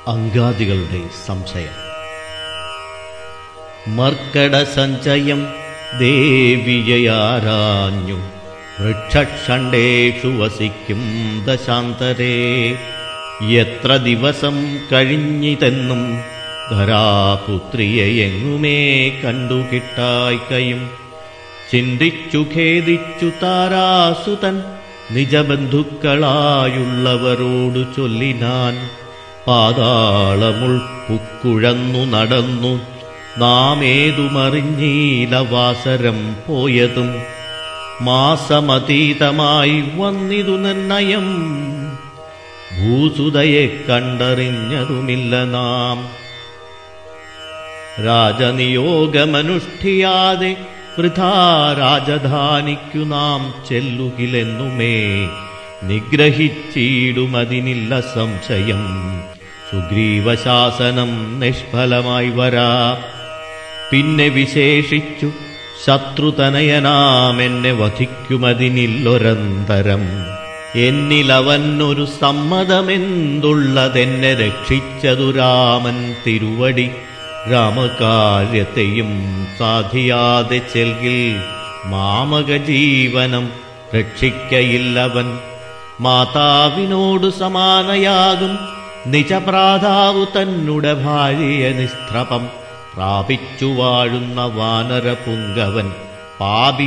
അങ്കാദികളുടെ സംശയം മർക്കട സഞ്ചയം ദേവിയയാരാഞ്ഞു വൃക്ഷക്ഷണ്ടേഷു വസിക്കും ദശാന്തരേ എത്ര ദിവസം കഴിഞ്ഞിതെന്നും ധരാപുത്രിയെ എങ്ങുമേ കണ്ടു കിട്ടായ്ക്കയും ചിന്തിച്ചു ഖേദിച്ചു താരാസുതൻ നിജബന്ധുക്കളായുള്ളവരോടു ചൊല്ലിനാൻ പാതാളമുൾ പുക്കുഴന്നു നടന്നു നാം ഏതുമറിഞ്ഞീല വാസരം പോയതും മാസമതീതമായി വന്നിതു നിർണയം ഭൂസുതയെ കണ്ടറിഞ്ഞതുമില്ല നാം രാജനിയോഗമനുഷ്ഠിയാതെ വൃഥാ രാജധാനിക്കു നാം ചെല്ലുകിലെന്നുമേ നിഗ്രഹിച്ചിടുമതിനില്ല സംശയം സുഗ്രീവശാസനം നിഷ്ഫലമായി വരാ പിന്നെ വിശേഷിച്ചു ശത്രുതനയനാമെന്നെ വധിക്കുമതിനില്ലൊരന്തരം എന്നിലവനൊരു സമ്മതമെന്തുള്ളതെന്നെ രക്ഷിച്ചതു രാമൻ തിരുവടി രാമകാര്യത്തെയും സാധിയാതെ ചെൽകിൽ മാമക ജീവനം രക്ഷിക്കയില്ലവൻ മാതാവിനോടു സമാനയാകും നിജപ്രാതാവു തന്നുടെ ഭാര്യയെ നിസ്ത്രപം പ്രാപിച്ചു വാഴുന്ന വാനരപുങ്കവൻ പാപി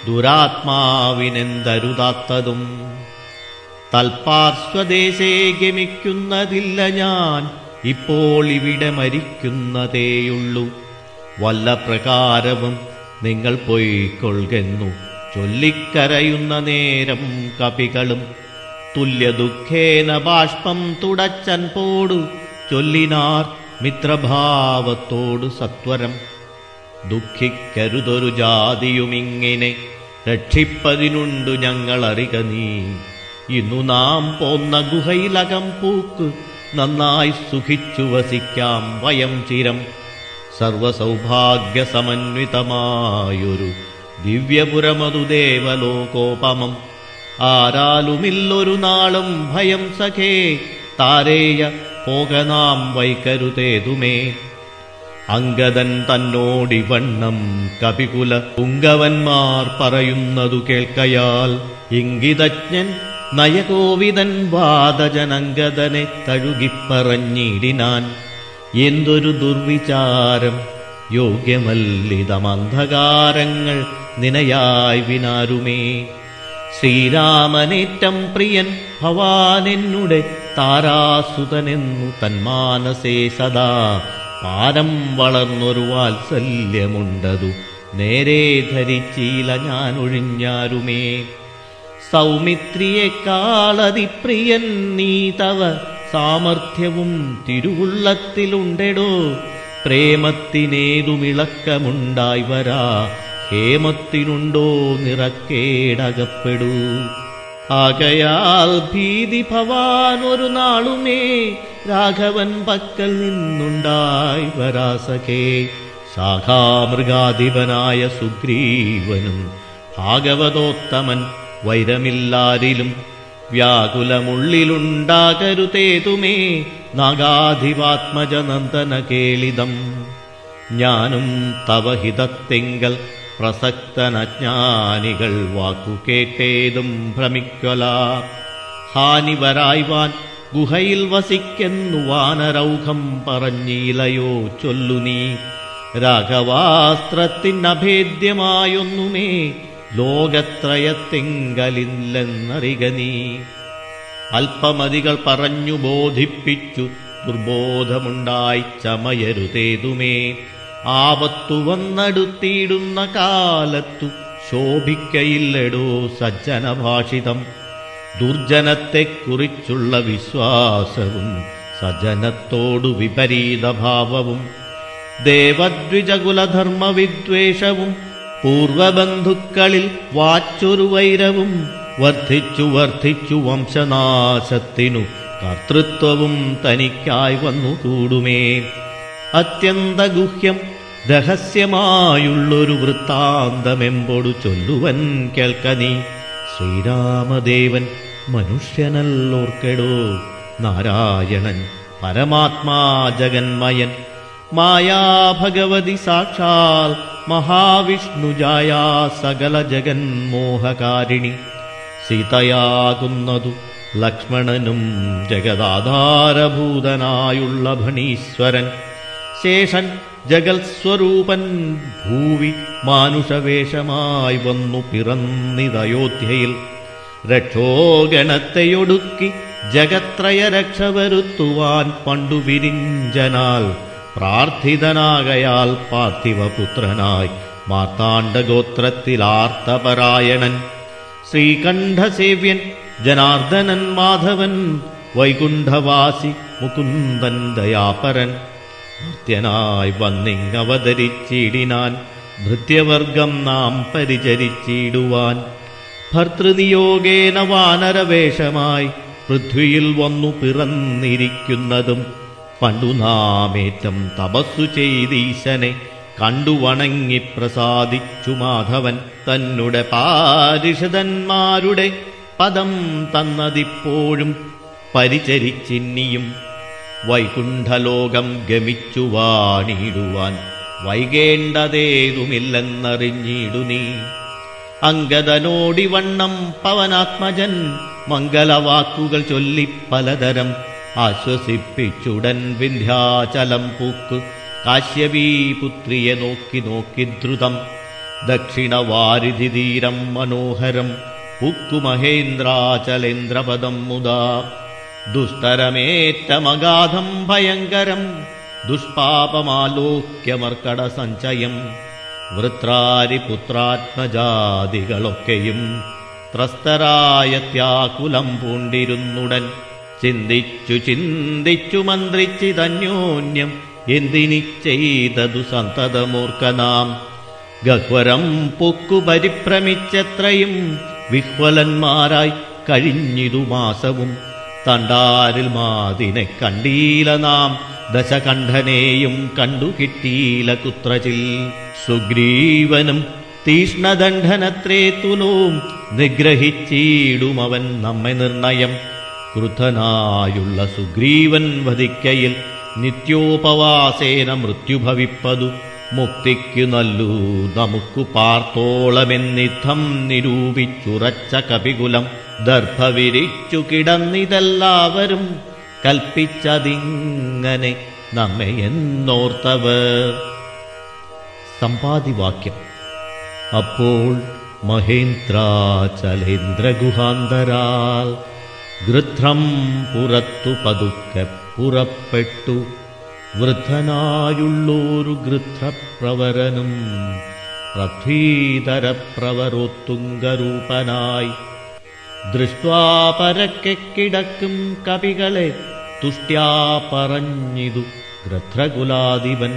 ദുരാത്മാവിനെന്തരുതാത്തതും തൽപാർശ്വദേശേ ഗമിക്കുന്നതില്ല ഞാൻ ഇപ്പോൾ ഇവിടെ മരിക്കുന്നതേയുള്ളൂ വല്ല പ്രകാരവും നിങ്ങൾ പൊയ്ക്കൊള്ളുന്നു ചൊല്ലിക്കരയുന്ന നേരം കപികളും തുല്യദുഃഖേന ബാഷ്പം തുടച്ചൻ പോടു ചൊല്ലിനാർ മിത്രഭാവത്തോടു സത്വരം ദുഃഖിക്കരുതൊരു ജാതിയുമിങ്ങനെ രക്ഷിപ്പതിനുണ്ടു ഞങ്ങളറിക നീ ഇന്നു നാം പോന്ന ഗുഹയിലകം പൂക്ക് നന്നായി സുഖിച്ചു വസിക്കാം വയം ചിരം സർവസൗഭാഗ്യസമന്വിതമായൊരു ദിവ്യപുരമതു ദേവലോകോപമം ആരാലുമില്ലൊരു നാളും ഭയം സഖേ താരേയ പോക നാം വൈകരുതേതുമേ അങ്കദൻ തന്നോടിവണ്ണം കപികുല പുങ്കവന്മാർ പറയുന്നതു കേൾക്കയാൽ ഇംഗിതജ്ഞൻ നയകോവിതൻ വാദജനങ്കദനെ തഴുകിപ്പറഞ്ഞിടിനാൻ എന്തൊരു ദുർവിചാരം യോഗ്യമല്ലിതമന്ധകാരങ്ങൾ നിനയായി വിനാരുമേ ശ്രീരാമനേറ്റം പ്രിയൻ ഭവാനെന്നുടെ താരാസുതനെന്നു തന്മാനസേ സദാ പാരം വളർന്നൊരു വാത്സല്യമുണ്ടതു നേരെ ധരിച്ചീല ഞാൻ ഒഴിഞ്ഞാരുമേ സൗമിത്രിയെക്കാളതിപ്രിയൻ നീ തവ സാമർഥ്യവും തിരുവുള്ളത്തിലുണ്ടെടോ പ്രേമത്തിനേതുമിളക്കമുണ്ടായി വരാ ഹേമത്തിനുണ്ടോ നിറക്കേടകപ്പെടൂ ആകയാൽ ഭീതി ഭവാൻ ഒരു നാളുമേ രാഘവൻ പക്കൽ നിന്നുണ്ടായി വരാസഖേ ശാഖാമൃഗാധിപനായ സുഗ്രീവനും ഭാഗവതോത്തമൻ വൈരമില്ലാരിലും വ്യാകുലമുള്ളിലുണ്ടാകരുതേതുമേ നാഗാധിപാത്മജനന്ദന കേളിതം ഞാനും തവ ഹിതത്തെങ്കൽ പ്രസക്തനജ്ഞാനികൾ വാക്കു കേട്ടേതും ഭ്രമിക്കൊല ഹാനി വരായ്വാൻ ഗുഹയിൽ വസിക്കെന്നു വാനരൗഘം പറഞ്ഞീലയോ ചൊല്ലു നീ രാഘവാസ്ത്രത്തിനഭേദ്യമായൊന്നുമേ ലോകത്രയത്തെങ്കലില്ലെന്നറിക നീ അല്പമതികൾ പറഞ്ഞു ബോധിപ്പിച്ചു ദുർബോധമുണ്ടായി ചമയരുതേതുമേ ആപത്തു വന്നടുത്തിയിടുന്ന കാലത്തു ശോഭിക്കയില്ലടോ സജ്ജനഭാഷിതം ദുർജനത്തെക്കുറിച്ചുള്ള വിശ്വാസവും സജ്ജനത്തോടു വിപരീതഭാവവും ദേവദ്വിജകുലധർമ്മവിദ്വേഷവും പൂർവബന്ധുക്കളിൽ വാച്ചൊരു വൈരവും വർദ്ധിച്ചു വർദ്ധിച്ചു വംശനാശത്തിനു കർത്തൃത്വവും തനിക്കായി വന്നുകൂടുമേ അത്യന്തഗുഹ്യം രഹസ്യമായുള്ളൊരു വൃത്താന്തമെമ്പോടു ചൊല്ലുവൻ കേൾക്കനീ ശ്രീരാമദേവൻ മനുഷ്യനല്ലോർക്കെടോ നാരായണൻ പരമാത്മാ ജഗന്മയൻ മായാ ഭഗവതി സാക്ഷാൽ മഹാവിഷ്ണുജായാ സകല ജഗന്മോഹകാരിണി സീതയാകുന്നതു ലക്ഷ്മണനും ജഗദാധാരഭൂതനായുള്ള ഭണീശ്വരൻ ശേഷൻ ജഗത്സ്വരൂപൻ ഭൂവി മാനുഷവേഷമായി വന്നു പിറന്നിതയോധ്യയിൽ രക്ഷോഗണത്തെയൊടുക്കി ജഗത്രയ രക്ഷ വരുത്തുവാൻ പണ്ടു വിരിഞ്ചനാൽ പ്രാർത്ഥിതനാകയാൽ പാർത്ഥിവപുത്രനായി മാർത്താണ്ഡഗോത്രത്തിലാർത്തപരായണൻ ശ്രീകണ്ഠസേവ്യൻ ജനാർദ്ദനൻ മാധവൻ വൈകുണ്ഠവാസി മുകുന്ദൻ ദയാപരൻ ഭൃത്യനായി വന്നിങ്ങവതരിച്ചിടിനാൻ ഭൃത്യവർഗം നാം പരിചരിച്ചിടുവാൻ ഭർത്തൃനിയോഗേന വാനരവേഷമായി പൃഥ്വിയിൽ വന്നു പിറന്നിരിക്കുന്നതും പണ്ടു നാമേറ്റം തപസ്സു ചെയ്തീശനെ കണ്ടു വണങ്ങി പ്രസാദിച്ചു മാധവൻ തന്നെ പാരിഷദന്മാരുടെ പദം തന്നതിപ്പോഴും പരിചരിച്ചിന്നിയും വൈകുണ്ഠലോകം ഗമിച്ചു വാണിടുവാൻ വൈകേണ്ടതേതുമില്ലെന്നറിഞ്ഞിടു നീ അങ്കദനോടിവണ്ണം പവനാത്മജൻ മംഗളവാക്കുകൾ ചൊല്ലി പലതരം ആശ്വസിപ്പിച്ചുടൻ വിന്ധ്യാചലം പൂക്ക് കാശ്യപീപുത്രിയെ നോക്കി നോക്കി ദ്രുതം ദക്ഷിണവാരിധി തീരം മനോഹരം ഉക്കു മഹേന്ദ്രാചലേന്ദ്രപദം മുതാ ദുസ്തരമേറ്റമഗാധം ഭയങ്കരം ദുഷ്പാപമാലോക്യമർക്കട സഞ്ചയം വൃത്രാരിപുത്രാത്മജാതികളൊക്കെയും ത്രസ്തരായത്യാകുലം പൂണ്ടിരുന്നുടൻ ചിന്തിച്ചു ചിന്തിച്ചു മന്ത്രിച്ചിതന്യോന്യം എന്തിനി ചെയ്തതു സന്തതമൂർക്കനാം ഗഹ്വരം പൊക്കു പരിഭ്രമിച്ചെത്രയും വിഹ്വലന്മാരായി കഴിഞ്ഞിതു മാസവും തണ്ടാരിൽ മാതിനെ കണ്ടീല നാം ദശകണ്ഠനെയും കണ്ടു കിട്ടീല കുത്രചിൽ സുഗ്രീവനും തീഷ്ണദണ്ഡനത്രേ തുലോം നിഗ്രഹിച്ചിടുമവൻ നമ്മെ നിർണയം ക്രുദ്ധനായുള്ള സുഗ്രീവൻ വധിക്കയിൽ നിത്യോപവാസേന മൃത്യുഭവിപ്പതു മുക്തിക്കു നല്ലു നമുക്കു പാർത്തോളമെന്നിത്തം നിരൂപിച്ചുറച്ച കപികുലം ദർഭ വിരിച്ചു കിടന്നിതെല്ലാവരും കൽപ്പിച്ചതിങ്ങനെ നമ്മെ എന്നോർത്തവർ സമ്പാദിവാക്യം അപ്പോൾ മഹേന്ദ്രാചലേന്ദ്രഗുഹാന്തരാൽ ഗൃധ്രം പുറത്തു പതുക്കെ പുറപ്പെട്ടു വൃദ്ധനായുള്ളോരു ഗൃധ്രപ്രവരനും പ്രഭീതരപ്രവരോത്തുംഗരൂപനായി ദൃഷ്ട്വാ പരക്കെ കിടക്കും കവികളെ തുഷ്ട്യാ പറഞ്ഞിതു ഗൃധ്രകുലാധിപൻ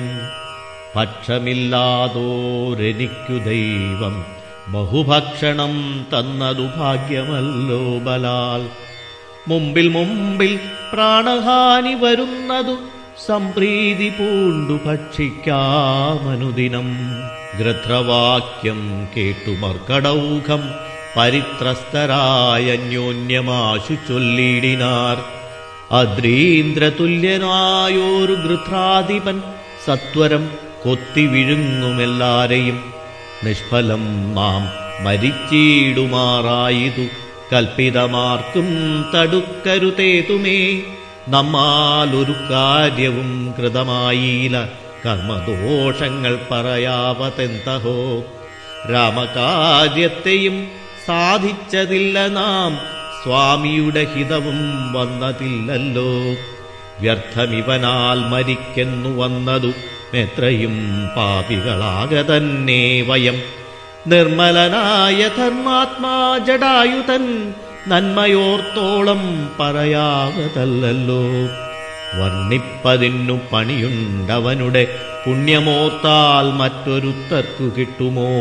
പക്ഷമില്ലാതോരെനിക്കു ദൈവം ബഹുഭക്ഷണം തന്നതു ഭാഗ്യമല്ലോ ബലാൽ മുമ്പിൽ മുമ്പിൽ പ്രാണഹാനി വരുന്നതു സംപ്രീതി പൂണ്ടു ഭക്ഷിക്കാമനുദിനം ഗൃധ്രവാക്യം കേട്ടു മർക്കടൗഘം പരിത്രസ്തരായ അന്യോന്യമാശു ചൊല്ലിടിനാർ അദ്രീന്ദ്രതുല്യനായോരു ഗൃധ്രാധിപൻ സത്വരം കൊത്തി വിഴുങ്ങുമെല്ലാരെയും നിഷ്ഫലം നാം മരിച്ചിടുമാറായിതു കൽപ്പിതമാർക്കും തടുക്കരുതേതുമേ നമ്മാലൊരു കാര്യവും കൃതമായില്ല കർമ്മദോഷങ്ങൾ പറയാവതെന്തഹോ രാമകാര്യത്തെയും സാധിച്ചതില്ല നാം സ്വാമിയുടെ ഹിതവും വന്നതില്ലല്ലോ വ്യർത്ഥമിവനാൽ മരിക്കെന്നു വന്നതു എത്രയും പാപികളാക തന്നെ വയം നിർമ്മലനായ ധർമാത്മാ ജടായുതൻ നന്മയോർത്തോളം പറയാവതല്ലോ വർണ്ണിപ്പതിനു പണിയുണ്ടവനുടെ പുണ്യമോർത്താൽ മറ്റൊരുത്തർക്കു കിട്ടുമോ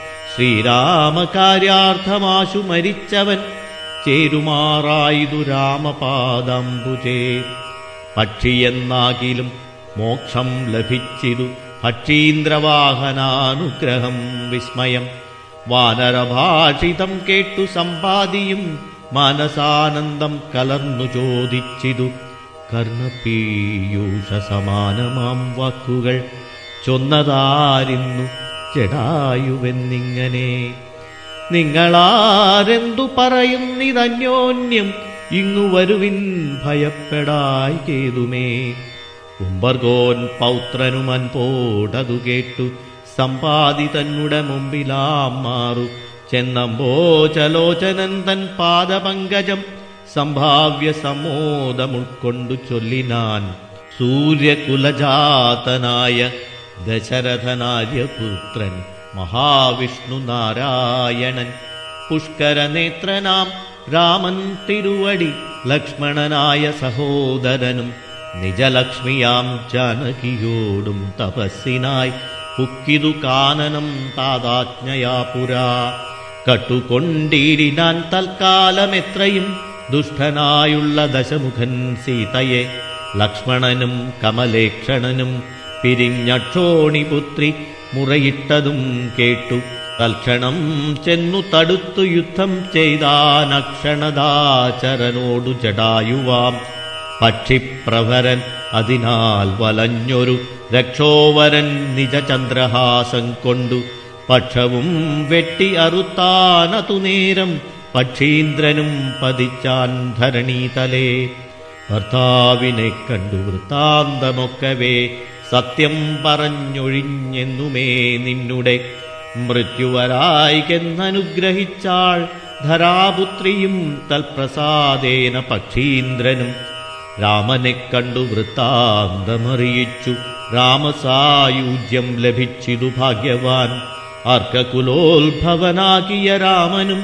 ശ്രീരാമകാര്യാർത്ഥമാശു മരിച്ചവൻ ചേരുമാറായതു രാമപാദംബുജേ പക്ഷിയെന്നാകിലും മോക്ഷം ലഭിച്ചിതു പക്ഷീന്ദ്രവാഹനാനുഗ്രഹം വിസ്മയം വാനരഭാഷിതം കേട്ടു സമ്പാദിയും മാനസാനന്ദം കലർന്നു ചോദിച്ചിതു കർണപീയൂഷ സമാനമാം വാക്കുകൾ ചൊന്നതാരിന്നു ജടായുവെന്നിങ്ങനെ നിങ്ങളാരെന്തു പറയുന്നിതന്യോന്യം ഇങ്ങു വരുവിൻ ഭയപ്പെടായി കേതുമേ കുംബർഗോൻ പൗത്രനുമൻ പോടതു കേട്ടു സമ്പാദി തന്നുടെ മുമ്പിലാം മാറു ചെന്നമ്പോചലോചനൻ തൻ പാദപങ്കജം സംഭാവ്യ സമ്മോദമുൾക്കൊണ്ടു ചൊല്ലിനാൻ സൂര്യകുലജാതനായ ദശരഥനാര്യപുത്രൻ മഹാവിഷ്ണു നാരായണൻ പുഷ്കരനേത്രനാം രാമൻ തിരുവടി ലക്ഷ്മണനായ സഹോദരനും നിജലക്ഷ്മിയാം ജാനകിയോടും തപസ്സിനായി പുക്കിതു കാനനം താതാജ്ഞയാ പുരാ കട്ടുകൊണ്ടിരിനാൻ തൽക്കാലമെത്രയും ദുഷ്ടനായുള്ള ദശമുഖൻ സീതയെ ലക്ഷ്മണനും കമലേക്ഷണനും പിരിഞ്ഞക്ഷോണിപുത്രി മുറയിട്ടതും കേട്ടു തൽക്ഷണം ചെന്നു തടുത്തു യുദ്ധം ചെയ്താനക്ഷണദാചരനോടു ജടായുവാം പക്ഷിപ്രഭരൻ അതിനാൽ വലഞ്ഞൊരു രക്ഷോവരൻ നിജചന്ദ്രഹാസം കൊണ്ടു പക്ഷവും വെട്ടി അറുത്താനതു നേരം പക്ഷീന്ദ്രനും പതിച്ചാൻ ധരണീതലേ ഭർത്താവിനെ കണ്ടു വൃത്താന്തമൊക്കവേ സത്യം പറഞ്ഞൊഴിഞ്ഞെന്നുമേ നിന്നുടെ മൃത്യുവരായിക്കെന്നനുഗ്രഹിച്ചാൾ ധരാപുത്രിയും തൽപ്രസാദേന പക്ഷീന്ദ്രനും രാമനെ കണ്ടു വൃത്താന്തമറിയിച്ചു രാമസായുജ്യം ലഭിച്ചിതു ഭാഗ്യവാൻ അർക്കകുലോത്ഭവനാകിയ രാമനും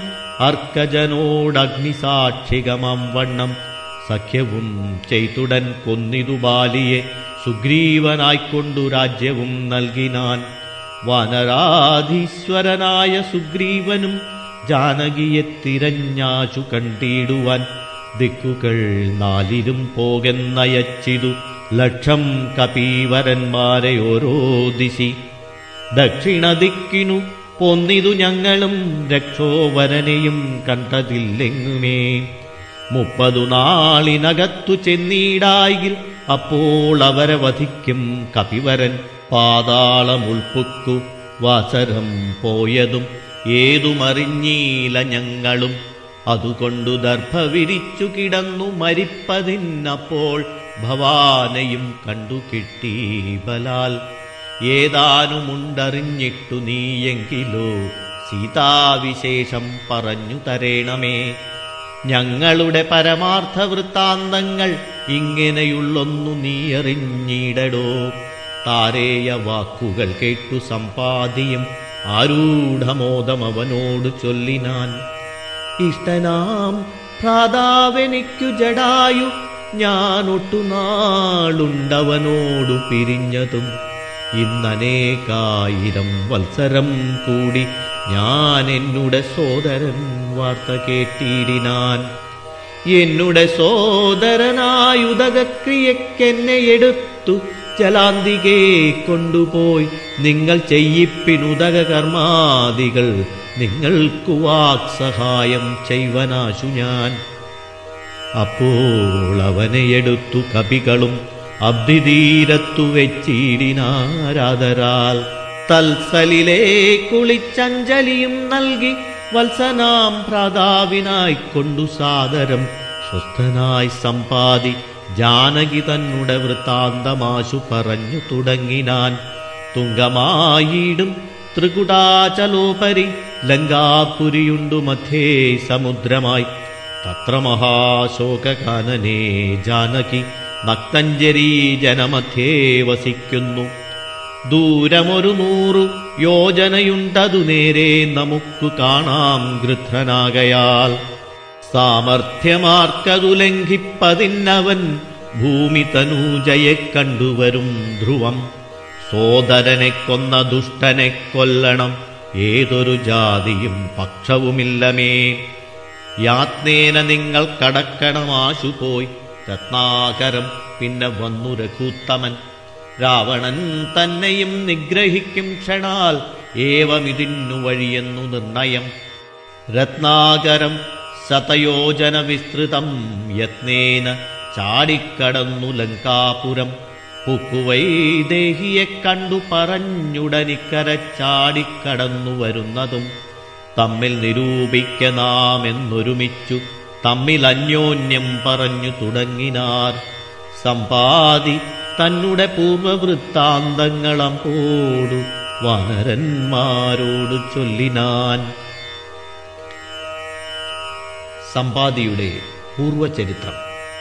അർക്കജനോടഗ്നിസാക്ഷികമാം വണ്ണം സഖ്യവും ചെയ്തുടൻ കൊന്നിതു ബാലിയെ സുഗ്രീവനായിക്കൊണ്ടു രാജ്യവും നൽകിനാൻ വാനരാധീശ്വരനായ സുഗ്രീവനും ജാനകിയെ തിരഞ്ഞാചു കണ്ടിടുവാൻ ദിക്കുകൾ നാലിലും പോകെന്നയച്ചിതു ലക്ഷം കപീവരന്മാരെ ഓരോ ദിശി ദക്ഷിണദിക്കിനു പൊന്നിതു ഞങ്ങളും രക്ഷോവരനെയും കണ്ടതില്ലെങ്ങുമേ മുപ്പതു നാളിനകത്തു ചെന്നീടായിൽ അപ്പോൾ അവരെ വധിക്കും കപിവരൻ പാതാളമുൾപ്പുക്കു വാസരം പോയതും ഏതുമറിഞ്ഞീല ഞങ്ങളും അതുകൊണ്ടു ദർഭ വിരിച്ചു കിടന്നു മരിപ്പതിന്നപ്പോൾ ഭവാനയും കണ്ടു കിട്ടി ബലാൽ ഏതാനുമുണ്ടറിഞ്ഞിട്ടു നീയെങ്കിലോ സീതാവിശേഷം പറഞ്ഞു തരേണമേ ഞങ്ങളുടെ പരമാർത്ഥ വൃത്താന്തങ്ങൾ ഇങ്ങനെയുള്ളൊന്നു നീ അറിഞ്ഞിടടോ താരേയ വാക്കുകൾ കേട്ടു സമ്പാദിയും ആരൂഢമോദം അവനോട് ചൊല്ലിനാൻ ഇഷ്ടനാം ഭ്രാതാവെനിക്കു ജടായു ഞാനൊട്ടു നാളുണ്ടവനോടു പിരിഞ്ഞതും ഇന്നനേകായിരം വത്സരം കൂടി ഞാൻ എന്നുടെ സോദരൻ വാർത്ത കേട്ടിടിനാൻ എന്നുടെ സോദരനായുതകക്രിയക്കെന്നെ എടുത്തു ജലാന്തികെ കൊണ്ടുപോയി നിങ്ങൾ ചെയ്യിപ്പിനുതക കർമാദികൾ നിങ്ങൾക്കു വാക്സഹായം ചെയ്വനാശു ഞാൻ അപ്പോൾ അവനെ എടുത്തു കപികളും അബ്ധിതീരത്തു വെച്ചിടിനാരാതരാൽ തൽസലിലെ കുളിച്ചഞ്ജലിയും നൽകി വത്സനാം ഭ്രാതാവിനായി കൊണ്ടു സാദരം സ്വസ്ഥനായി സമ്പാദി ജാനകി തന്നുടെ വൃത്താന്തമാശു പറഞ്ഞു തുടങ്ങിനാൻ തുങ്കമായിടും ത്രികുടാചലോപരി ലങ്കാപുരിയുണ്ടു മധ്യേ സമുദ്രമായി തത്ര മഹാശോകകാനനേ ജാനകി നക്തഞ്ജരീ ജനമധ്യേ വസിക്കുന്നു ദൂരമൊരു നൂറു യോജനയുണ്ടതു നേരെ നമുക്കു കാണാം ഗൃധ്രനാകയാൽ സാമർഥ്യമാർക്കതു ലംഘിപ്പതിന്നവൻ ഭൂമി തനൂജയെ കണ്ടുവരും ധ്രുവം സോദരനെ കൊന്ന ദുഷ്ടനെ കൊല്ലണം ഏതൊരു ജാതിയും പക്ഷവുമില്ലമേ യാത്നേന നിങ്ങൾ കടക്കണമാശു പോയി രത്നാകരം പിന്നെ വന്നു രഘൂത്തമൻ രാവണൻ തന്നെയും നിഗ്രഹിക്കും ക്ഷണാൽ ഏവമിതിന്നു വഴിയെന്നു നിർണയം രത്നാകരം ശതയോജന വിസ്തൃതം യത്നേന ചാടിക്കടന്നു ലങ്കാപുരം പുക്കുവൈദേഹിയെ കണ്ടു പറഞ്ഞുടനിക്കര ചാടിക്കടന്നു വരുന്നതും തമ്മിൽ നിരൂപിക്ക നാം എന്നൊരുമിച്ചു തമ്മിൽ അന്യോന്യം പറഞ്ഞു തുടങ്ങിനാർ സമ്പാദി തന്നുടെ പൂർവവൃത്താന്തങ്ങളം പോടു വാനരന്മാരോട് ചൊല്ലിനാൻ സമ്പാദിയുടെ പൂർവചരിത്രം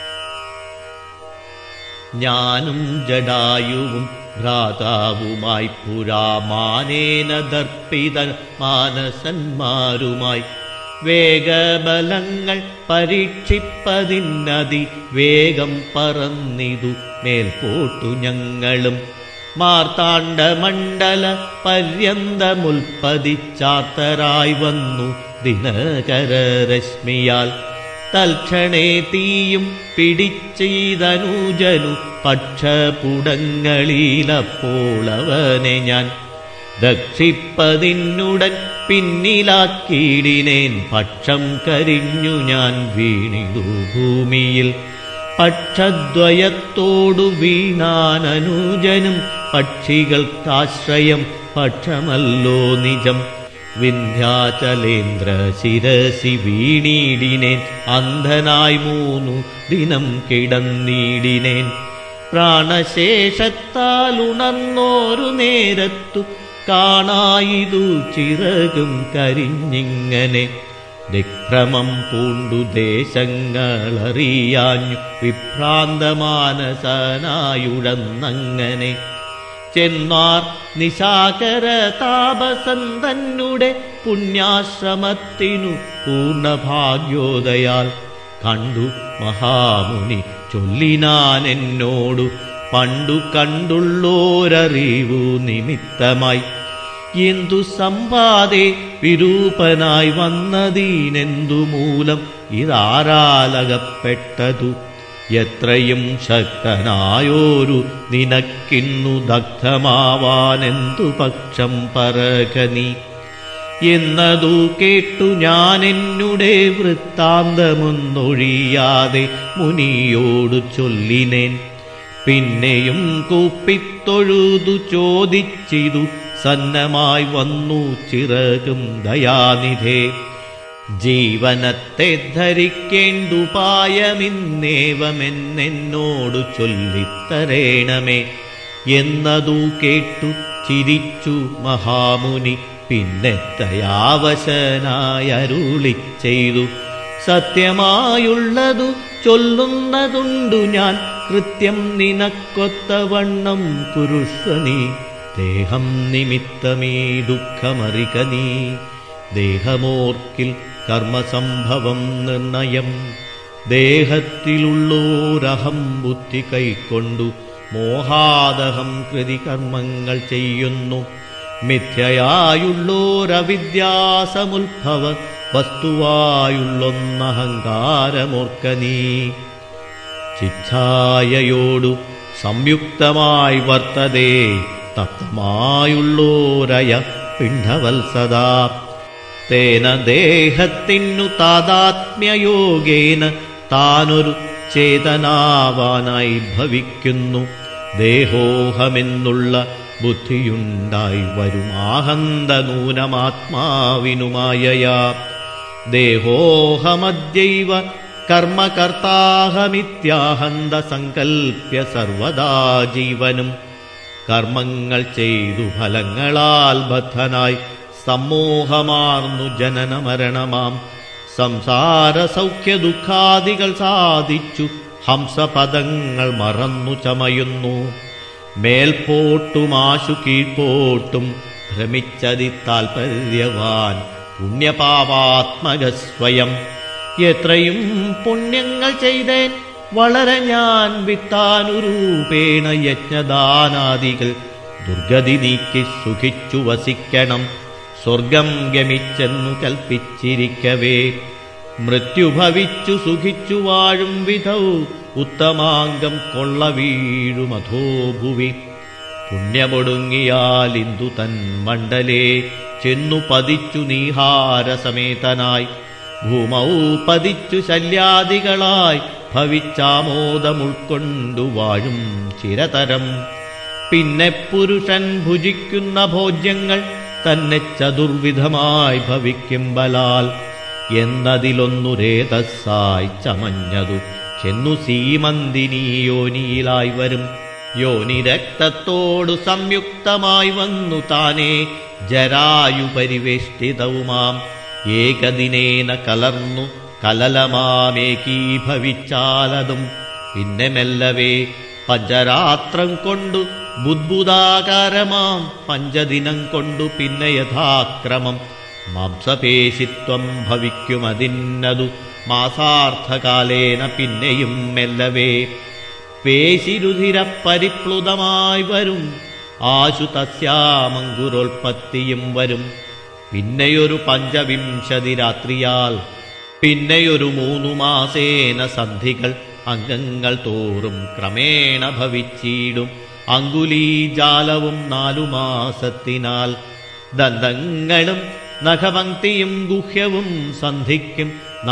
ഞാനും ജഡായുവും ഭ്രാതാവുമായി പുരാമാനേന ദർപ്പിത മാനസന്മാരുമായി വേഗബലങ്ങൾ പരീക്ഷിപ്പതിന്നതി വേഗം പറന്നിതു മേൽപോട്ടു ഞങ്ങളും മാർത്താണ്ഡമണ്ഡല പര്യന്തമുൽപ്പതിച്ചാത്തരായി വന്നു ദിനകരരശ്മിയാൽ തൽക്ഷണേ തീയും പിടിച്ചെയ്തനൂജനു പക്ഷപുടങ്ങളിലപ്പോളവനെ ഞാൻ ദക്ഷിപ്പതിന്നുടൻ പിന്നിലാക്കിയിടിനേൻ പക്ഷം കരിഞ്ഞു ഞാൻ വീണിടു ഭൂമിയിൽ പക്ഷദ്വയത്തോടു വീണാനനുജനും പക്ഷികൾക്കാശ്രയം പക്ഷമല്ലോ നിജം വിന്ധ്യാചലേന്ദ്ര ശിരസി വീണീടിനേൻ അന്ധനായി മൂന്നു ദിനം കിടന്നീടിനേൻ പ്രാണശേഷത്താൽ ഉണർന്നോരു നേരത്തു കാണായിതു ചിറകും കരിഞ്ഞിങ്ങനെ ദിക്രമം പൂണ്ടു ദേശങ്ങളറിയാഞ്ഞു വിഭ്രാന്തമാനസനായുഴന്നങ്ങനെ ചെന്നാർ നിശാകര താപസൻ തന്നെ പുണ്യാശ്രമത്തിനു പൂർണ്ണഭാഗ്യോദയാൽ കണ്ടു മഹാമുനി ചൊല്ലിനാൻ എന്നോടു പണ്ടു കണ്ടുള്ളോരറിവു നിമിത്തമായി എന്തു സമ്പാദേ വിരൂപനായി വന്നതീനെന്തു മൂലം ഇതാരാലകപ്പെട്ടതു എത്രയും ശക്തനായോരു നിനക്കിന്നു ദഗ്ധമാവാനെന്തു പക്ഷം പറകനി എന്നതു കേട്ടു ഞാൻ എന്നുടെ വൃത്താന്തമൊന്നൊഴിയാതെ മുനിയോടു ചൊല്ലിനേൻ പിന്നെയും കൂപ്പിത്തൊഴുതു ചോദിച്ചിതു സന്നമായി വന്നു ചിറകും ദയാനിധേ ജീവനത്തെ ധരിക്കേണ്ടുപായമിന്നേവമെന്നോടു ചൊല്ലിത്തരേണമേ എന്നതു കേട്ടു ചിരിച്ചു മഹാമുനി പിന്നെത്തയാവശനായരുളി ചെയ്തു സത്യമായുള്ളതു ചൊല്ലുന്നതുണ്ടു ഞാൻ കൃത്യം നിനക്കൊത്തവണ്ണം കുരുഷ്വനീ ദേഹം നിമിത്തമീ ദുഃഖമറിക നീ ദേഹമോർക്കിൽ കർമ്മസംഭവം നിർണയം ദേഹത്തിലുള്ളോരഹം ബുദ്ധി കൈക്കൊണ്ടു മോഹാദഹം കൃതി കർമ്മങ്ങൾ ചെയ്യുന്നു മിഥ്യയായുള്ളോരവിദ്യാസമുത്ഭവ വസ്തുവായുള്ളൊന്നഹങ്കാരമോർക്ക നീ ചിച്ഛായയോടു സംയുക്തമായി വർത്തതേ തപ്തമായുള്ളോരയ പിണ്ഡവത്സദാ തേന ദേഹത്തിനു താതാത്മ്യയോഗേന താനൊരു ചേതനാവാനായി ഭവിക്കുന്നു ദേഹോഹമെന്നുള്ള ബുദ്ധിയുണ്ടായി വരും ആഹന്ത നൂനമാത്മാവിനുമായയാ ദേഹോഹമദ്യൈവ കർമ്മകർത്താഹമിത്യാഹന്ത സങ്കൽപ്യ സർവദാ ജീവനും കർമ്മങ്ങൾ ചെയ്തു ഫലങ്ങളാൽ ബദ്ധനായി സമ്മോഹമാർന്നു ജനനമരണമാം സംസാര സൗഖ്യ ദുഃഖാദികൾ സാധിച്ചു ഹംസപദങ്ങൾ മറന്നു ചമയുന്നു മേൽപോട്ടുമാശു കീഴ്പോട്ടും ഭ്രമിച്ചതി താൽപര്യവാൻ പുണ്യപാപാത്മക സ്വയം എത്രയും പുണ്യങ്ങൾ ചെയ്തേൻ വളരെ ഞാൻ വിത്താനുരൂപേണ യജ്ഞദാനാദികൾ ദുർഗതി നീക്കി സുഖിച്ചു വസിക്കണം സ്വർഗം ഗമിച്ചെന്നു കൽപ്പിച്ചിരിക്കവേ മൃത്യുഭവിച്ചു സുഖിച്ചു വാഴും വിധൗ ഉത്തമാംഗം കൊള്ള വീഴുമധോ ഭുവി പുണ്യമൊടുങ്ങിയാൽ ഇന്ദു തൻ മണ്ഡലേ ചെന്നു പതിച്ചു നീഹാരസമേതനായി ഭൂമൗ പതിച്ചു ശല്യാദികളായി ഭവിച്ചാമോദമുൾക്കൊണ്ടു വാഴും ചിരതരം പിന്നെ പുരുഷൻ ഭുജിക്കുന്ന ഭോജ്യങ്ങൾ തന്നെ ചതുർവിധമായി ഭവിക്കും ബലാൽ എന്നതിലൊന്നു രേതസ്സായി ചമഞ്ഞതു ചെന്നു സീമന്തിനി യോനിയിലായി വരും യോനി രക്തത്തോടു സംയുക്തമായി വന്നു താനേ ജരായു പരിവേഷ്ടിതവുമാം ഏകദിനേന കലർന്നു കലലമാമേകീഭവിച്ചാലതും പിന്നെ മെല്ലവേ പഞ്ചരാത്രം കൊണ്ടു ബുദ്ബുദാകാരമാം പഞ്ചദിനം കൊണ്ടു പിന്നെ യഥാക്രമം മാംസപേശിത്വം ഭവിക്കുമതിന്നതു മാസാർത്ഥകാലേന പിന്നെയും മെല്ലവേ പേശിരുധിര പരിപ്ലുതമായി വരും ആശു തസ്യാമങ്കുരോൽപ്പത്തിയും വരും പിന്നെയൊരു പഞ്ചവിംശതി രാത്രിയാൽ പിന്നെയൊരു മൂന്നു മാസേന സന്ധികൾ അംഗങ്ങൾ തോറും ക്രമേണ ഭവിച്ചിടും അങ്കുലീജാലവും നാലു മാസത്തിനാൽ ദന്തങ്ങളും നഖപങ്ക്തിയും ഗുഹ്യവും സന്ധിക്കും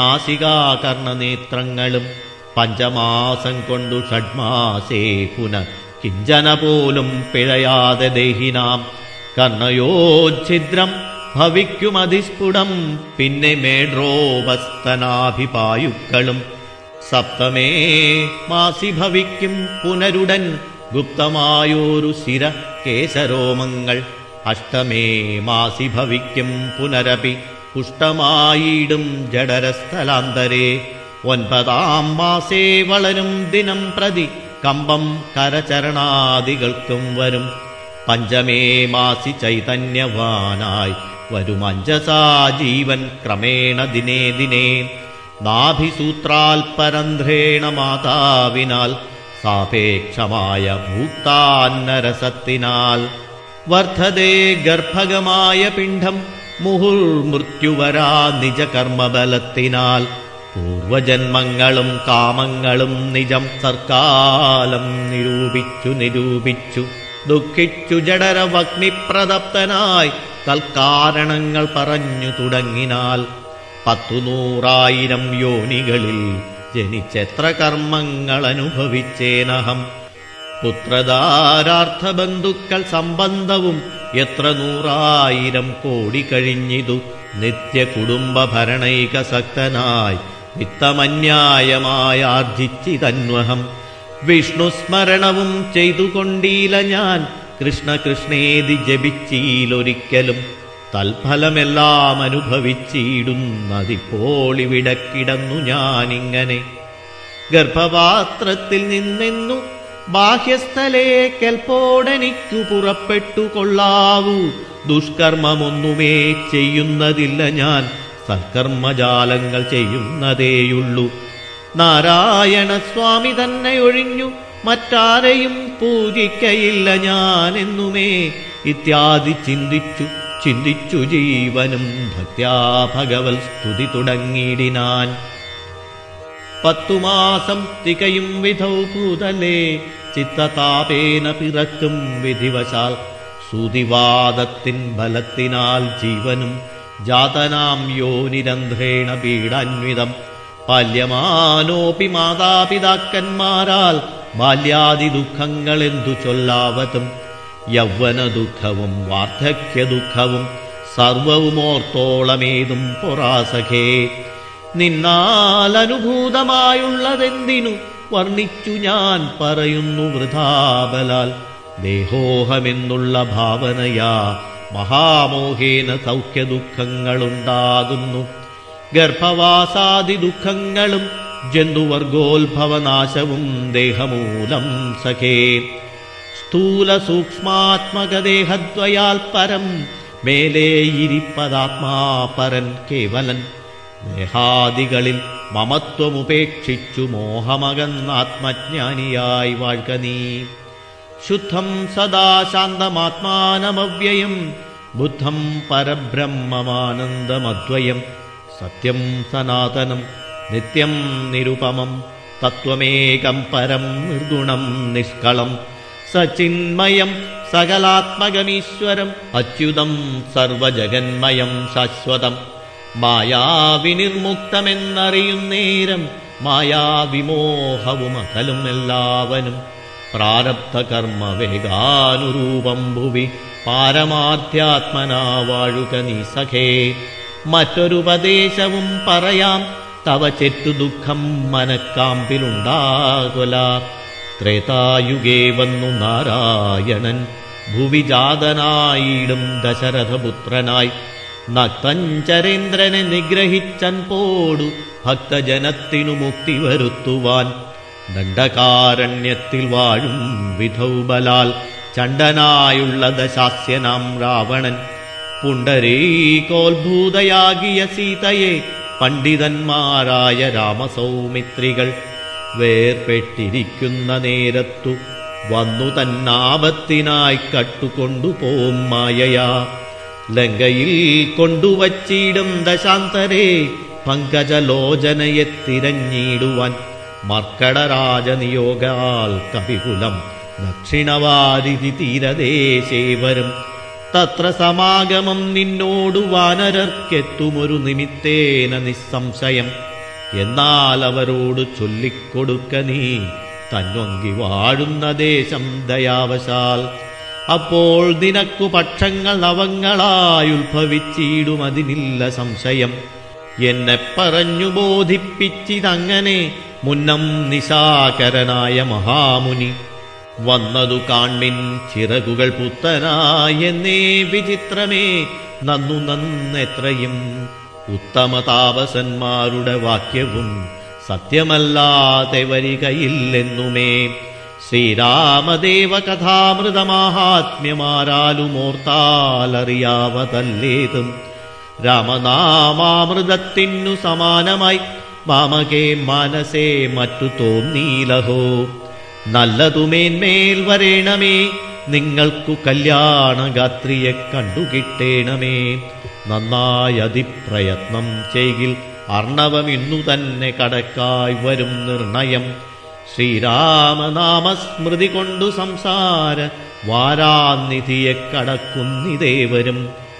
നാസികാകർണനേത്രങ്ങളും പഞ്ചമാസം കൊണ്ടു ഷഡ്മാസേ പുനഃ കിഞ്ചന പോലും പിഴയാതെ ദേഹിനാം കർണയോച്ഛിദ്രം ഭവിക്കുമതിസ്ഫുടം പിന്നെ മേഡ്രോപസ്തനാഭിപായുക്കളും സപ്തമേ മാസി ഭവിക്കും പുനരുടൻ ഗുപ്തമായോരു ശിര കേശരോമങ്ങൾ അഷ്ടമേ മാസി ഭവിക്കും പുനരപി പുഷ്ടമായിടും ജഡരസ്ഥലാന്തരേ ഒൻപതാം മാസേ വളരും ദിനം പ്രതി കമ്പം കരചരണാദികൾക്കും വരും പഞ്ചമേ മാസി ചൈതന്യവാനായി വരും അഞ്ജസാ ജീവൻ ക്രമേണ ദിനേ ദിനേ നാഭിസൂത്രാൽ പരന്ധ്രേണ മാതാവിനാൽ സാപേക്ഷമായ ഭൂത്താന്നരസത്തിനാൽ വർദ്ധതേ ഗർഭകമായ പിണ്ഡം മുഹുർമൃത്യുവരാ നിജകർമ്മബലത്തിനാൽ പൂർവജന്മങ്ങളും കാമങ്ങളും നിജം സർക്കാലം നിരൂപിച്ചു നിരൂപിച്ചു ദുഃഖിച്ചു ജഡരവഗ്നിപ്രദപ്തനായി തൽക്കാരണങ്ങൾ പറഞ്ഞു തുടങ്ങിനാൽ പത്തു നൂറായിരം യോനികളിൽ ജനിച്ചെത്ര കർമ്മങ്ങൾ അനുഭവിച്ചേനഹം പുത്രധാരാർത്ഥ ബന്ധുക്കൾ സംബന്ധവും എത്ര നൂറായിരം കോടി കഴിഞ്ഞിതു നിത്യ കുടുംബ ഭരണൈകസക്തനായി വിത്തമന്യായമായ ആർജിച്ചിതന്വഹം വിഷ്ണുസ്മരണവും ചെയ്തുകൊണ്ടീല ഞാൻ കൃഷ്ണ കൃഷ്ണേതി ജപിച്ചീലൊരിക്കലും തൽഫലമെല്ലാം അനുഭവിച്ചിടുന്നതിപ്പോൾ ഇവിടെ കിടന്നു ഞാനിങ്ങനെ ഗർഭപാത്രത്തിൽ നിന്നെന്നു ബാഹ്യസ്ഥലേ കെൽപ്പോടെനിക്കു പുറപ്പെട്ടു കൊള്ളാവൂ ദുഷ്കർമ്മമൊന്നുമേ ചെയ്യുന്നതില്ല ഞാൻ സൽക്കർമ്മജാലങ്ങൾ ചെയ്യുന്നതേയുള്ളൂ നാരായണ സ്വാമി തന്നെ ഒഴിഞ്ഞു മറ്റാരെയും പൂജിക്കയില്ല ഞാനെന്നുമേ ഇത്യാദി ചിന്തിച്ചു ചിന്തിച്ചു ജീവനും ഭക്ത്യാ ഭഗവൽ സ്തുതി തുടങ്ങിയിടിനാൻ പത്തുമാസം തികയും വിധൗ ഭൂതലേ ചിത്തതാപേന പിറക്കും വിധിവശാൽ സൂതിവാദത്തിൻ ബലത്തിനാൽ ജീവനും ജാതനാം യോനിരന്ധ്രേണ പീഡാന്വിതം ബാല്യമാനോപി മാതാപിതാക്കന്മാരാൽ ബാല്യാദി ദുഃഖങ്ങളെന്തു ചൊല്ലാവതും യൗവന ദുഃഖവും വാർദ്ധക്യ ദുഃഖവും സർവവുമോർത്തോളമേതും പൊറാസഖേ നിന്നാൽ അനുഭൂതമായുള്ളതെന്തിനു വർണ്ണിച്ചു ഞാൻ പറയുന്നു വൃഥാബലാൽ ദേഹോഹമെന്നുള്ള ഭാവനയാ മഹാമോഹേന സൗഖ്യദുഃഖങ്ങളുണ്ടാകുന്നു ഗർഭവാസാദി ദുഃഖങ്ങളും ജന്തുവർഗോത്ഭവനാശവും ദേഹമൂലം സഖേ സ്ഥൂല സൂക്ഷ്മാത്മകദേഹദ്വയാൽ പരം മേലേയിരിപ്പതാത്മാ പരൻ കേവലൻ ദേഹാദികളിൽ മമത്വമുപേക്ഷിച്ചു മോഹമകന്നാത്മജ്ഞാനിയായി വാഴ്ക നീ ശുദ്ധം സദാ ശാന്തമാത്മാനമവ്യയം ബുദ്ധം പരബ്രഹ്മമാനന്ദമദ്വയം സത്യം സനാതനം നിത്യം നിരുപമം തത്വമേകം പരം നിർഗുണം നിഷ്കളം സചിന്മയം സകലാത്മകമീശ്വരം അച്യുതം സർവജഗന്മയം ശാശ്വതം മായാവിനിർമുക്തമെന്നറിയുന്നേരം മായാവിമോഹവും അകലും എല്ലാവനും പ്രാരബ്ധ കർമ്മ വേഗാനുരൂപം ഭുവി പാരമാധ്യാത്മനാ വാഴുക നീ സഖേ മറ്റൊരുപദേശവും പറയാം തവ ചെറ്റു ദുഃഖം മനക്കാമ്പിലുണ്ടാകുല ത്രേതായുഗേ വന്നു നാരായണൻ ഭുവിജാതനായിടും ദശരഥപുത്രനായി നക്തഞ്ചരേന്ദ്രനെ നിഗ്രഹിച്ചൻ പോടു ഭക്തജനത്തിനു മുക്തി വരുത്തുവാൻ ദണ്ഡകാരണ്യത്തിൽ വാഴും വിധൗബലാൽ ചണ്ടനായുള്ള ദശാസ്യനാം രാവണൻ പുണ്ടരീകോത്ഭൂതയാകിയ സീതയെ പണ്ഡിതന്മാരായ രാമസൗമിത്രികൾ വേർപെട്ടിരിക്കുന്ന നേരത്തു വന്നു തന്നാപത്തിനായി കട്ടുകൊണ്ടുപോം മായയാ ലങ്കയിൽ കൊണ്ടുവച്ചിടും ദശാന്തരെ പങ്കജലോചനയെ തിരഞ്ഞിടുവാൻ മർക്കടരാജനിയോഗാൽ കവികുലം ദക്ഷിണവാരിധി തീരദേശേ വരും തത്ര സമാഗമം നിന്നോടു വാനരർക്കെത്തുമൊരു നിമിത്തേന നിസ്സംശയം എന്നാൽ അവരോട് ചൊല്ലിക്കൊടുക്ക നീ തന്നൊങ്കി വാഴുന്ന ദേശം ദയാവശാൽ അപ്പോൾ നിനക്കു പക്ഷങ്ങൾ നവങ്ങളായുത്ഭവിച്ചിടുമതിനില്ല സംശയം എന്നെ പറഞ്ഞു ബോധിപ്പിച്ചിതങ്ങനെ മുന്നം നിശാകരനായ മഹാമുനി വന്നതു കാൺമിൻ ചിറകുകൾ പുത്തനായെന്നേ വിചിത്രമേ നന്നു നന്നെത്രയും ഉത്തമ താപസന്മാരുടെ വാക്യവും സത്യമല്ലാതെ വരികയില്ലെന്നുമേ ശ്രീരാമദേവ കഥാമൃതമാഹാത്മ്യമാരാലുമോർത്താലറിയാവതല്ലേതും രാമനാമാമൃതത്തിനു സമാനമായി മാമകേ മനസേ മറ്റു തോന്നീലഹോ നല്ലതുമേന്മേൽ വരേണമേ നിങ്ങൾക്കു കല്യാണഗാത്രിയെ കണ്ടുകിട്ടേണമേ നന്നായി അതിപ്രയത്നം ചെയ്കിൽ അർണവം ഇന്നു തന്നെ കടക്കായി വരും നിർണയം ശ്രീരാമനാമസ്മൃതി കൊണ്ടു സംസാര വാരാനിധിയെ കടക്കുന്നിതേവരും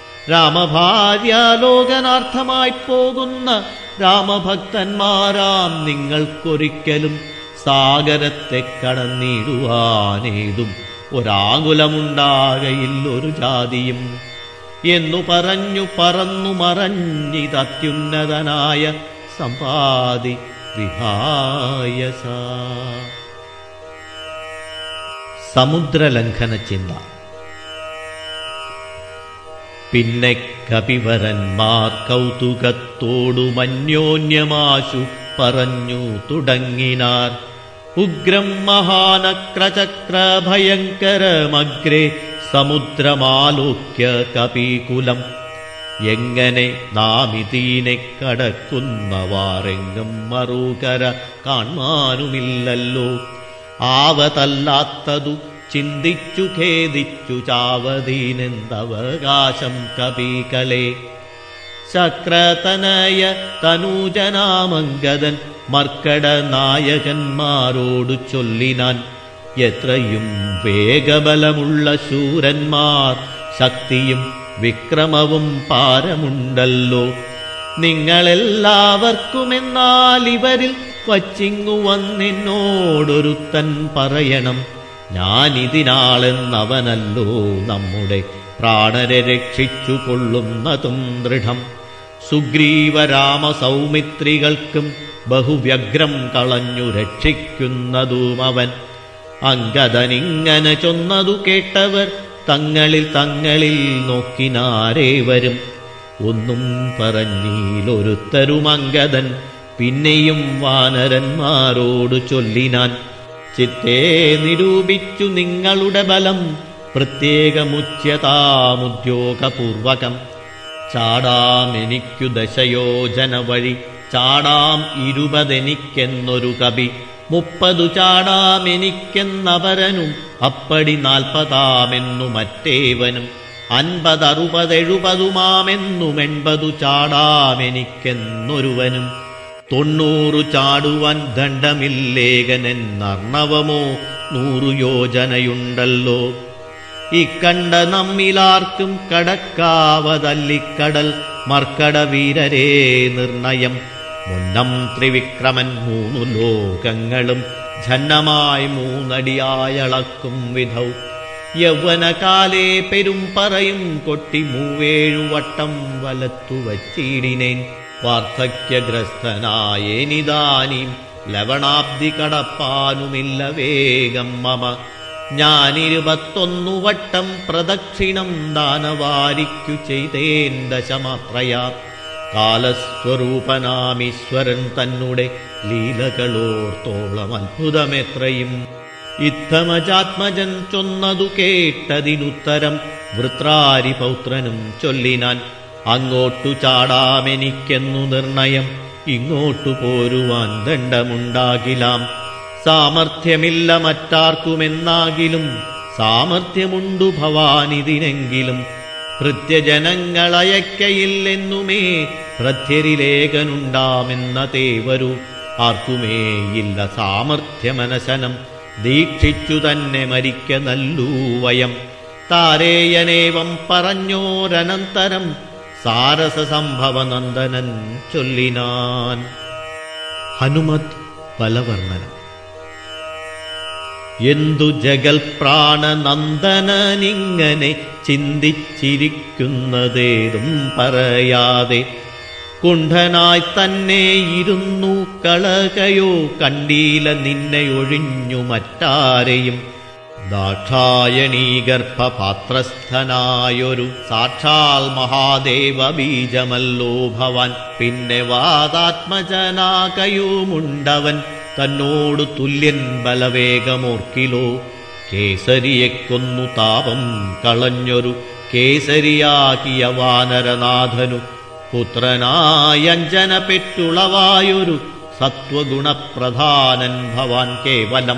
രാമഭാര്യാലോകനാർത്ഥമായി പോകുന്ന രാമഭക്തന്മാരാം നിങ്ങൾക്കൊരിക്കലും സാഗരത്തെ കടന്നിടുവാനേതും ഒരാകുലമുണ്ടാകയില്ലൊരു ജാതിയും എന്നു പറഞ്ഞു പറന്നു മറഞ്ഞിതത്യുന്നതനായ സമ്പാദി വിഹായസ സമുദ്രലംഘന ചിന്ത പിന്നെ കപിവരന്മാർ കൗതുകത്തോടു മന്യോന്യമാശു പറഞ്ഞു തുടങ്ങിനാർ ഉഗ്രം മഹാനക്രചക്ര ഭയങ്കരമഗ്രേ സമുദ്രമാലോക്യ കപീകുലം എങ്ങനെ നാം ഇതിനെ കടക്കുന്നവാറെങ്ങും മറുകര കാണാനുമില്ലല്ലോ ആവതല്ലാത്തതു ചിന്തിച്ചു ഖേദിച്ചു ചാവതീനെന്തവകാശം കപീകളെ ശക്രതനയ തനൂജനാമംഗതൻ മർക്കട നായകന്മാരോടു ചൊല്ലിനാൻ എത്രയും വേഗബലമുള്ള ശൂരന്മാർ ശക്തിയും വിക്രമവും പാരമുണ്ടല്ലോ നിങ്ങളെല്ലാവർക്കുമെന്നാൽ ഇവരിൽ വച്ചിങ്ങു വന്നെന്നോടൊരുത്തൻ പറയണം ഞാനിതിനാളെന്നവനല്ലോ നമ്മുടെ പ്രാണരെ രക്ഷിച്ചു കൊള്ളുന്നതും ദൃഢം സുഗ്രീവരാമ സൗമിത്രികൾക്കും ബഹുവ്യഗ്രം കളഞ്ഞു രക്ഷിക്കുന്നതും അവൻ അങ്കദനിങ്ങനെ ചൊന്നതു കേട്ടവർ തങ്ങളിൽ തങ്ങളിൽ നോക്കിനാരേവരും ഒന്നും പറഞ്ഞീലൊരുത്തരും അങ്കദൻ പിന്നെയും വാനരന്മാരോട് ചൊല്ലിനാൻ ചിത്തേ നിരൂപിച്ചു നിങ്ങളുടെ ബലം പ്രത്യേകമുച്യതാമുദ്യോഗപൂർവകം ചാടാമെനിക്കു ദശയോജന വഴി ചാടാം ഇരുപതെനിക്കെന്നൊരു കവി മുപ്പതു ചാടാമെനിക്കെന്നപരനും അപ്പടി നാൽപ്പതാമെന്നു മറ്റേവനും അൻപതറുപതെഴുപതുമാമെന്നും എൺപതു ചാടാമെനിക്കെന്നൊരുവനും തൊണ്ണൂറു ചാടുവാൻ ദണ്ഡമില്ലേകനെന്നർണവമോ നൂറു യോജനയുണ്ടല്ലോ ഇക്കണ്ട നമ്മിലാർക്കും കടക്കാവതല്ലിക്കടൽ മർക്കട വീരരേ നിർണയം മുന്നം ത്രിവിക്രമൻ മൂന്നു ലോകങ്ങളും ഛന്നമായി മൂന്നടിയായളക്കും വിധൗ യൗവനകാലേ പെരും പറയും കൊട്ടി മൂവേഴു വട്ടം വലത്തു വച്ചിടിനേൻ വാർദ്ധക്യഗ്രസ്തനായേനിതാനീം ലവണാബ്ദി കടപ്പാനുമില്ല വേഗം മമ ഞാനിരുപത്തൊന്നു വട്ടം പ്രദക്ഷിണം ദാനവാരിക്കു ചെയ്തേൻ ദശമാത്രയാ കാലസ്വരൂപനാമീശ്വരൻ തന്നെ ലീലകളോർത്തോളം അത്ഭുതമെത്രയും ഇത്തമജാത്മജൻ ചൊന്നതു കേട്ടതിനുത്തരം വൃത്രാരി പൗത്രനും ചൊല്ലിനാൻ അങ്ങോട്ടു ചാടാമെനിക്കെന്നു നിർണയം ഇങ്ങോട്ടു പോരുവാൻ ദണ്ഡമുണ്ടാകിലാം സാമർഥ്യമില്ല മറ്റാർക്കുമെന്നാകിലും സാമർഥ്യമുണ്ടു ഭവാനിതിനെങ്കിലും ഭൃത്യജനങ്ങളയക്കയില്ലെന്നുമേ പ്രത്യരിലേഖനുണ്ടാമെന്ന തേവരു ആർക്കുമേയില്ല സാമർഥ്യമനശനം ദീക്ഷിച്ചു തന്നെ മരിക്ക നല്ലൂ വയം താരേയനേവം പറഞ്ഞോരനന്തരം സാരസസംഭവനന്ദനൻ ചൊല്ലിനാൻ ഹനുമത് ബലവർണ്ണനം എന്തു ജഗൽ പ്രാണനന്ദനനിങ്ങനെ ചിന്തിച്ചിരിക്കുന്നതേതും പറയാതെ കുണ്ഠനായി തന്നെ ഇരുന്നു കളകയോ കണ്ടീല നിന്നെ ഒഴിഞ്ഞു മറ്റാരെയും ദാക്ഷായണീഗർഭപാത്രസ്ഥനായൊരു സാക്ഷാൽ മഹാദേവ ബീജമല്ലോ ഭവാൻ പിന്നെ വാദാത്മജനാകയുമുണ്ടവൻ തന്നോടു തുല്യൻ ബലവേഗമോർക്കിലോ കേസരിയെ കൊന്നു താപം കളഞ്ഞൊരു കേസരിയാക്കിയ വാനരനാഥനു പുത്രനായഞ്ജന പെറ്റുളവായൊരു സത്വഗുണപ്രധാനൻ ഭവാൻ കേവലം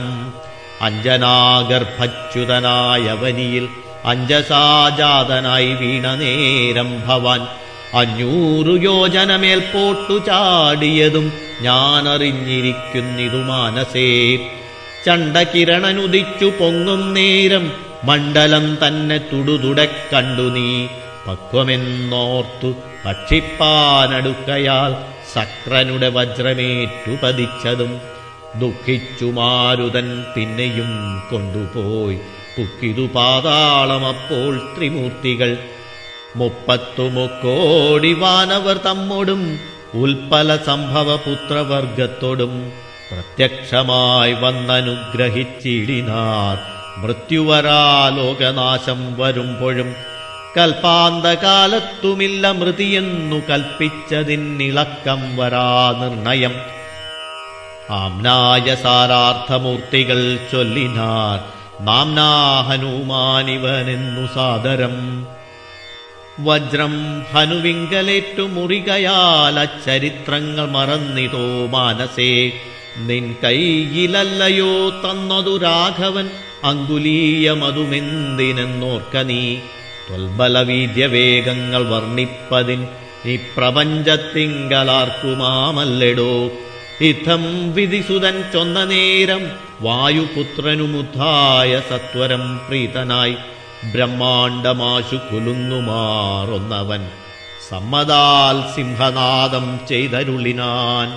അഞ്ജനാഗർഭച്യുതനായവനിയിൽ അഞ്ജസാജാതനായി വീണനേരം ഭവാൻ അഞ്ഞൂറു യോജനമേൽ പോട്ടു ചാടിയതും ഞാനറിഞ്ഞിരിക്കുന്നിതു മാനസേ ചണ്ടകിരണനുദിച്ചു പൊങ്ങും നേരം മണ്ഡലം തന്നെ തുടുതുടെ കണ്ടു നീ പക്വമെന്നോർത്തു ഭക്ഷിപ്പാനടുക്കയാൽ സക്രനുടെ വജ്രമേറ്റു പതിച്ചതും ദുഃഖിച്ചു മാരുതൻ പിന്നെയും കൊണ്ടുപോയി പുക്കിതു പാതാളമപ്പോൾ ത്രിമൂർത്തികൾ മുപ്പത്തു മുക്കോടി വാനവർ തമ്മോടും ഉൽപ്പല സംഭവ പുത്രവർഗത്തോടും പ്രത്യക്ഷമായി വന്നനുഗ്രഹിച്ചിടിനാർ മൃത്യുവരാ ലോകനാശം വരുമ്പോഴും കൽപ്പാന്തകാലത്തുമില്ല മൃതിയെന്നു കൽപ്പിച്ചതിന്നിളക്കം വരാ നിർണയം ആംനായ സാരാർത്ഥമൂർത്തികൾ ചൊല്ലിനാർ നാംനാ ഹനുമാനിവനെന്നു സാദരം വജ്രം ഹനുവിങ്കലേറ്റു മുറികയാൽ അച്ചരിത്രങ്ങൾ മറന്നിതോ മാനസേ നിൻ കൈയിലല്ലയോ തന്നതു രാഘവൻ അങ്കുലീയമതുമെന്തിനെന്നോർക്ക നീ ത്വൽബലവീര്യവേഗങ്ങൾ വർണ്ണിപ്പതിൻ ഈ പ്രപഞ്ചത്തിങ്കലാർക്കുമാമല്ലെടോ ഇത്തം വിധിസുതൻ ചൊന്ന നേരം വായുപുത്രനുമുദ്ധായ സത്വരം പ്രീതനായി ബ്രഹ്മാണ്ടമാശു കുലുങ്ങുമാറൊന്നവൻ സമ്മതാൽ സിംഹനാദം ചെയ്തരുളിനാൻ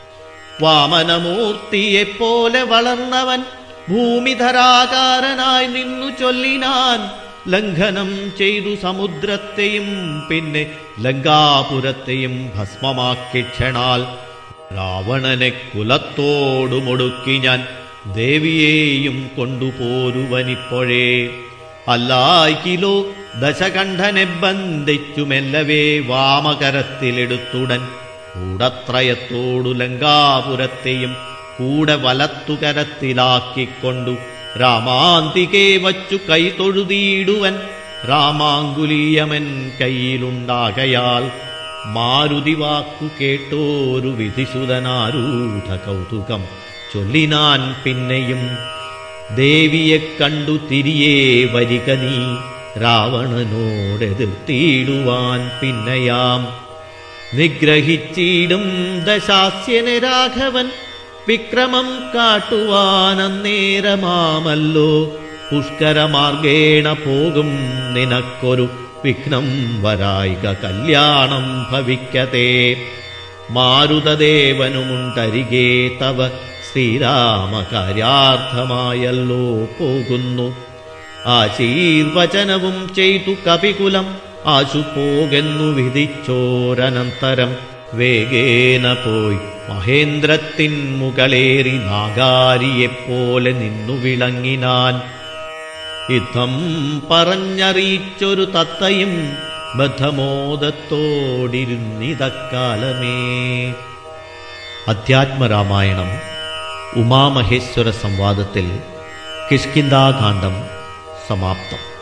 വാമനമൂർത്തിയെപ്പോലെ വളർന്നവൻ ഭൂമിധരാകാരനായി നിന്നു ചൊല്ലിനാൻ ലംഘനം ചെയ്തു സമുദ്രത്തെയും പിന്നെ ലങ്കാപുരത്തെയും ഭസ്മമാക്കി ക്ഷണാൽ രാവണനെ കുലത്തോടുമൊടുക്കി ഞാൻ ദേവിയെയും കൊണ്ടുപോരുവനിപ്പോഴേ അല്ലായിക്കിലോ ദശകണ്ഠനെ ബന്ധിച്ചുമെല്ലവേ വാമകരത്തിലെടുത്തുടൻ കൂടത്രയത്തോടു ലങ്കാപുരത്തെയും കൂടെ വലത്തുകരത്തിലാക്കിക്കൊണ്ടു രാമാന്തികെ വച്ചു കൈ തൊഴുതിയിടുവൻ രാമാങ്കുലീയമൻ കയ്യിലുണ്ടാകയാൽ മാരുതി വാക്കു കേട്ടോരു വിധിസുതനാരൂഢ കൗതുകം ചൊല്ലിനാൻ പിന്നെയും ദേവിയെ കണ്ടു തിരിയേ വരിക നീ രാവണനോടെതിർത്തിയിടുവാൻ പിന്നെയാം നിഗ്രഹിച്ചിടും ദശാസ്യനെ രാഘവൻ വിക്രമം കാട്ടുവാനന്നേരമാമല്ലോ പുഷ്കരമാർഗേണ പോകും നിനക്കൊരു വിഘ്നം വരായിക കല്യാണം ഭവിക്കതേ മാരുതദേവനുമുണ്ടരികെ തവ ശ്രീരാമകാര്യാർത്ഥമായല്ലോ പോകുന്നു ആശീർവചനവും ചെയ്തു കപികുലം ആശു പോകെന്നു വിധിച്ചോരനന്തരം വേഗേന പോയി മഹേന്ദ്രത്തിൻ മുകളേറി നാഗാരിയെപ്പോലെ നിന്നു വിളങ്ങിനാൻ യുദ്ധം പറഞ്ഞറിയിച്ചൊരു തത്തയും ബദ്ധമോദത്തോടിരുന്നിതക്കാലമേ അധ്യാത്മരാമായണം ഉമാമഹേശ്വര സംവാദത്തിൽ കിഷ്കിന്താകാന്ഡം സമാപ്തം